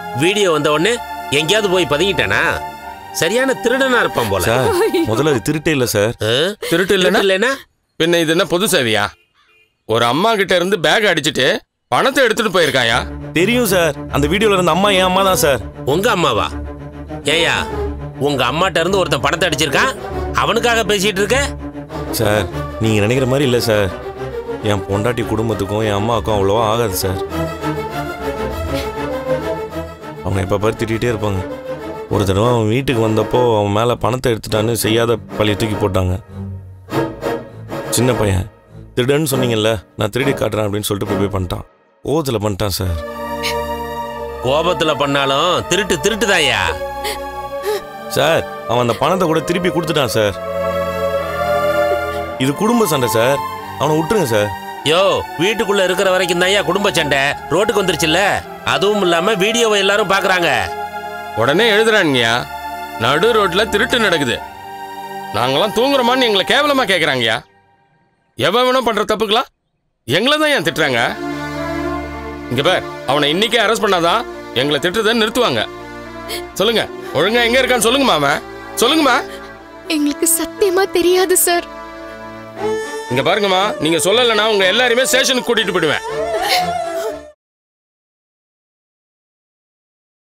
Video வந்த உடனே எங்கேயாவது போய் பதுங்கிட்டானா சரியான திருடனா இருப்பான் போல சார் முதல்ல அது திருட்டே இல்லை சார் ஆ? திருட்டு இல்லைன்னா இல்லைன்னா பின்ன இது என்ன பொது சேவையா ஒரு அம்மா கிட்ட இருந்து பேக் அடிச்சிட்டு பணத்தை எடுத்துட்டு போயிருக்காயா தெரியும் சார் அந்த வீடியோல இருந்த அம்மா என் அம்மா தான் சார் உங்க அம்மாவா ஏயா உங்க அம்மாட்ட இருந்து ஒருத்தன் பணத்தை அடிச்சிருக்கான் அவனுக்காக பேசிட்டு இருக்க சார் நீங்க நினைக்கிற மாதிரி இல்லை சார் என் பொண்டாட்டி குடும்பத்துக்கும் என் அம்மாவுக்கும் அவ்வளோவா ஆகாது சார் அவங்க எப்போ பாரு திட்டிகிட்டே இருப்பாங்க ஒரு தடவை அவன் வீட்டுக்கு வந்தப்போ அவன் மேலே பணத்தை எடுத்துட்டான்னு செய்யாத பழிய தூக்கி போட்டாங்க சின்ன பையன் திருடன்னு சொன்னீங்கல்ல நான் திருடி காட்டுறேன் அப்படின்னு சொல்லிட்டு போய் போய் பண்ணிட்டான் கோவத்தில் பண்ணிட்டான் சார் கோபத்துல பண்ணாலும் திருட்டு திருட்டுதாயா சார் அவன் அந்த பணத்தை கூட திருப்பி கொடுத்துட்டான் சார் இது குடும்ப சண்டை சார் அவனை விட்டுருங்க சார் யோ வீட்டுக்குள்ள இருக்கிற வரைக்கும் தான் குடும்ப சண்டை ரோட்டுக்கு வந்துருச்சுல்ல அதுவும் இல்லாம வீடியோவை எல்லாரும் பாக்குறாங்க உடனே எழுதுறானுங்கயா நடு ரோட்ல திருட்டு நடக்குது நாங்கெல்லாம் தூங்குறோமான்னு எங்களை கேவலமா கேக்குறாங்கயா எவன் வேணும் பண்ற தப்புக்கலாம் எங்களை தான் ஏன் திட்டுறாங்க இங்க பார் அவனை இன்னைக்கே அரெஸ்ட் பண்ணாதான் எங்களை திட்டுறதை நிறுத்துவாங்க சொல்லுங்க ஒழுங்கா எங்க இருக்கான்னு சொல்லுங்கம்மா அவன் சொல்லுங்கம்மா எங்களுக்கு சத்தியமா தெரியாது சார் இங்க பாருங்கம்மா நீங்க சொல்லலைன்னா உங்க எல்லாரையுமே ஸ்டேஷனுக்கு கூட்டிட்டு போயிடுவேன்